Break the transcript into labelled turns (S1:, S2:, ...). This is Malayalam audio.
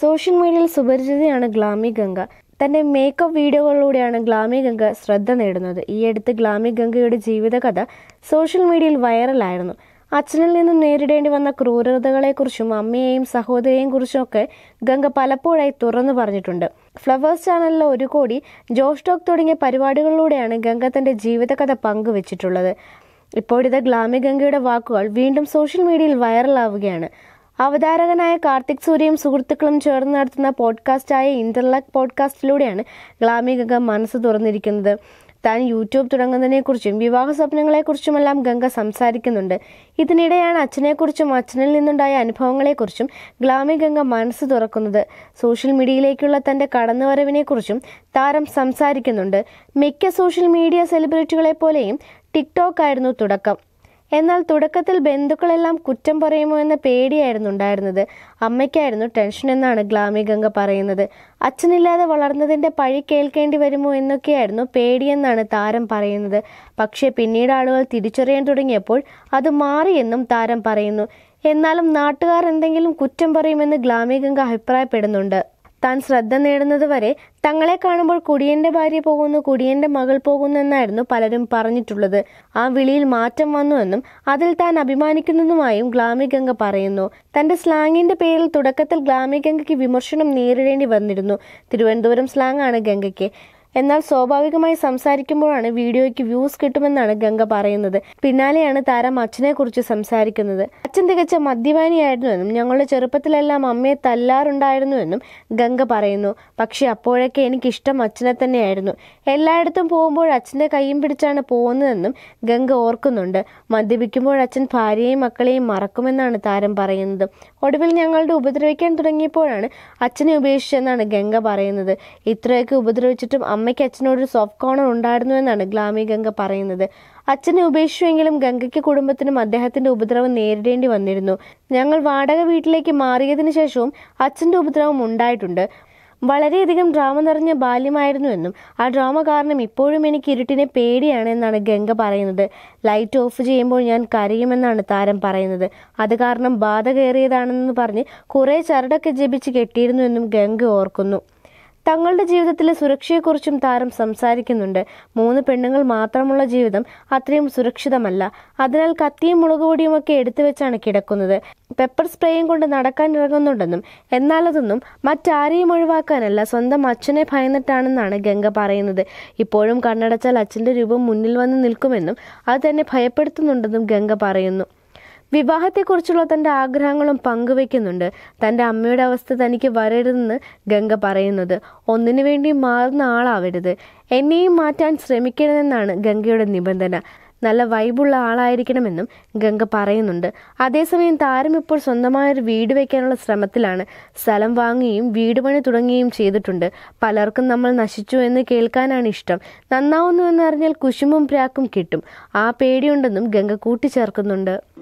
S1: സോഷ്യൽ മീഡിയയിൽ സുപരിചിതയാണ് ഗ്ലാമി ഗംഗ തന്റെ മേക്കപ്പ് വീഡിയോകളിലൂടെയാണ് ഗ്ലാമി ഗംഗ ശ്രദ്ധ നേടുന്നത് ഈ അടുത്ത് ഗ്ലാമി ഗംഗയുടെ ജീവിതകഥ സോഷ്യൽ മീഡിയയിൽ വൈറലായിരുന്നു അച്ഛനിൽ നിന്നും നേരിടേണ്ടി വന്ന ക്രൂരതകളെക്കുറിച്ചും അമ്മയെയും സഹോദരിയെയും കുറിച്ചുമൊക്കെ ഗംഗ പലപ്പോഴായി തുറന്നു പറഞ്ഞിട്ടുണ്ട് ഫ്ലവേഴ്സ് ചാനലിലെ ഒരു കോടി ജോഷ് ടോക്ക് തുടങ്ങിയ പരിപാടികളിലൂടെയാണ് ഗംഗ തന്റെ ജീവിതകഥ പങ്കുവച്ചിട്ടുള്ളത് ഇപ്പോഴിത് ഗ്ലാമി ഗംഗയുടെ വാക്കുകൾ വീണ്ടും സോഷ്യൽ മീഡിയയിൽ വൈറലാവുകയാണ് അവതാരകനായ കാർത്തിക് സൂര്യയും സുഹൃത്തുക്കളും ചേർന്ന് നടത്തുന്ന പോഡ്കാസ്റ്റായ ഇന്റർലാക്ക് പോഡ്കാസ്റ്റിലൂടെയാണ് ഗ്ലാമി ഗംഗ മനസ്സ് തുറന്നിരിക്കുന്നത് താൻ യൂട്യൂബ് തുടങ്ങുന്നതിനെക്കുറിച്ചും വിവാഹ സ്വപ്നങ്ങളെക്കുറിച്ചുമെല്ലാം ഗംഗ സംസാരിക്കുന്നുണ്ട് ഇതിനിടെയാണ് അച്ഛനെക്കുറിച്ചും അച്ഛനിൽ നിന്നുണ്ടായ അനുഭവങ്ങളെക്കുറിച്ചും ഗ്ലാമി ഗംഗ മനസ്സ് തുറക്കുന്നത് സോഷ്യൽ മീഡിയയിലേക്കുള്ള തന്റെ കടന്നുവരവിനെക്കുറിച്ചും താരം സംസാരിക്കുന്നുണ്ട് മിക്ക സോഷ്യൽ മീഡിയ സെലിബ്രിറ്റികളെ പോലെയും ടിക്ടോക്ക് ആയിരുന്നു തുടക്കം എന്നാൽ തുടക്കത്തിൽ ബന്ധുക്കളെല്ലാം കുറ്റം പറയുമോ എന്ന പേടിയായിരുന്നു ഉണ്ടായിരുന്നത് അമ്മയ്ക്കായിരുന്നു ടെൻഷൻ എന്നാണ് ഗ്ലാമി ഗംഗ പറയുന്നത് അച്ഛനില്ലാതെ വളർന്നതിന്റെ പഴി കേൾക്കേണ്ടി വരുമോ എന്നൊക്കെയായിരുന്നു പേടിയെന്നാണ് താരം പറയുന്നത് പക്ഷേ പിന്നീട് ആളുകൾ തിരിച്ചറിയാൻ തുടങ്ങിയപ്പോൾ അത് മാറിയെന്നും താരം പറയുന്നു എന്നാലും നാട്ടുകാർ എന്തെങ്കിലും കുറ്റം പറയുമെന്ന് ഗ്ലാമി ഗംഗ അഭിപ്രായപ്പെടുന്നുണ്ട് താൻ ശ്രദ്ധ നേടുന്നത് വരെ തങ്ങളെ കാണുമ്പോൾ കുടിയന്റെ ഭാര്യ പോകുന്നു കുടിയന്റെ മകൾ പോകുന്നു എന്നായിരുന്നു പലരും പറഞ്ഞിട്ടുള്ളത് ആ വിളിയിൽ മാറ്റം വന്നുവെന്നും അതിൽ താൻ അഭിമാനിക്കുന്നതുമായും ഗ്ലാമി ഗംഗ പറയുന്നു തന്റെ സ്ലാങ്ങിന്റെ പേരിൽ തുടക്കത്തിൽ ഗ്ലാമി ഗംഗയ്ക്ക് വിമർശനം നേരിടേണ്ടി വന്നിരുന്നു തിരുവനന്തപുരം സ്ലാങ് ആണ് ഗംഗയ്ക്ക് എന്നാൽ സ്വാഭാവികമായി സംസാരിക്കുമ്പോഴാണ് വീഡിയോയ്ക്ക് വ്യൂസ് കിട്ടുമെന്നാണ് ഗംഗ പറയുന്നത് പിന്നാലെയാണ് താരം അച്ഛനെ കുറിച്ച് സംസാരിക്കുന്നത് അച്ഛൻ തികച്ച മദ്യപാനിയായിരുന്നുവെന്നും ഞങ്ങളുടെ ചെറുപ്പത്തിലെല്ലാം അമ്മയെ തല്ലാറുണ്ടായിരുന്നുവെന്നും ഗംഗ പറയുന്നു പക്ഷെ അപ്പോഴൊക്കെ എനിക്കിഷ്ടം അച്ഛനെ തന്നെയായിരുന്നു എല്ലായിടത്തും പോകുമ്പോൾ അച്ഛന്റെ കൈയും പിടിച്ചാണ് പോകുന്നതെന്നും ഗംഗ ഓർക്കുന്നുണ്ട് മദ്യപിക്കുമ്പോൾ അച്ഛൻ ഭാര്യയെയും മക്കളെയും മറക്കുമെന്നാണ് താരം പറയുന്നത് ഒടുവിൽ ഞങ്ങളുടെ ഉപദ്രവിക്കാൻ തുടങ്ങിയപ്പോഴാണ് അച്ഛനെ ഉപേക്ഷിച്ചെന്നാണ് ഗംഗ പറയുന്നത് ഇത്രയൊക്കെ ഉപദ്രവിച്ചിട്ടും അമ്മയ്ക്ക് അച്ഛനോട് സോഫ്റ്റ് കോർണർ ഉണ്ടായിരുന്നു എന്നാണ് ഗ്ലാമി ഗംഗ പറയുന്നത് അച്ഛനെ ഉപേക്ഷിച്ചുവെങ്കിലും ഗംഗയ്ക്ക് കുടുംബത്തിനും അദ്ദേഹത്തിന്റെ ഉപദ്രവം നേരിടേണ്ടി വന്നിരുന്നു ഞങ്ങൾ വാടക വീട്ടിലേക്ക് മാറിയതിനു ശേഷവും അച്ഛന്റെ ഉപദ്രവം ഉണ്ടായിട്ടുണ്ട് വളരെയധികം ഡ്രാമ നിറഞ്ഞ ബാല്യമായിരുന്നുവെന്നും ആ ഡ്രാമ കാരണം ഇപ്പോഴും എനിക്ക് ഇരുട്ടിനെ പേടിയാണ് എന്നാണ് ഗംഗ പറയുന്നത് ലൈറ്റ് ഓഫ് ചെയ്യുമ്പോൾ ഞാൻ കരയുമെന്നാണ് താരം പറയുന്നത് അത് കാരണം ബാധ കയറിയതാണെന്ന് പറഞ്ഞ് കുറേ ചരടൊക്കെ ജപിച്ച് കെട്ടിയിരുന്നുവെന്നും ഗംഗ ഓർക്കുന്നു തങ്ങളുടെ ജീവിതത്തിലെ സുരക്ഷയെക്കുറിച്ചും താരം സംസാരിക്കുന്നുണ്ട് മൂന്ന് പെണ്ണുങ്ങൾ മാത്രമുള്ള ജീവിതം അത്രയും സുരക്ഷിതമല്ല അതിനാൽ കത്തിയും മുളകുപൊടിയും ഒക്കെ എടുത്തു വെച്ചാണ് കിടക്കുന്നത് പെപ്പർ സ്പ്രേയും കൊണ്ട് നടക്കാൻ ഇറങ്ങുന്നുണ്ടെന്നും എന്നാൽ അതൊന്നും മറ്റാരെയും ഒഴിവാക്കാനല്ല സ്വന്തം അച്ഛനെ ഭയന്നിട്ടാണെന്നാണ് ഗംഗ പറയുന്നത് ഇപ്പോഴും കണ്ണടച്ചാൽ അച്ഛന്റെ രൂപം മുന്നിൽ വന്ന് നിൽക്കുമെന്നും അത് തന്നെ ഭയപ്പെടുത്തുന്നുണ്ടെന്നും ഗംഗ പറയുന്നു വിവാഹത്തെക്കുറിച്ചുള്ള തന്റെ ആഗ്രഹങ്ങളും പങ്കുവെക്കുന്നുണ്ട് തന്റെ അമ്മയുടെ അവസ്ഥ തനിക്ക് വരരുതെന്ന് ഗംഗ പറയുന്നത് ഒന്നിനു വേണ്ടി മാറുന്ന ആളാവരുത് എന്നെയും മാറ്റാൻ ശ്രമിക്കരുതെന്നാണ് ഗംഗയുടെ നിബന്ധന നല്ല വൈബുള്ള ആളായിരിക്കണമെന്നും ഗംഗ പറയുന്നുണ്ട് അതേസമയം താരം ഇപ്പോൾ സ്വന്തമായ ഒരു വീട് വയ്ക്കാനുള്ള ശ്രമത്തിലാണ് സ്ഥലം വാങ്ങുകയും വീട് പണി തുടങ്ങുകയും ചെയ്തിട്ടുണ്ട് പലർക്കും നമ്മൾ നശിച്ചു എന്ന് കേൾക്കാനാണ് ഇഷ്ടം നന്നാവുന്നു എന്ന് അറിഞ്ഞാൽ കുശുമ്പും പ്രാക്കും കിട്ടും ആ പേടിയുണ്ടെന്നും ഗംഗ കൂട്ടിച്ചേർക്കുന്നുണ്ട്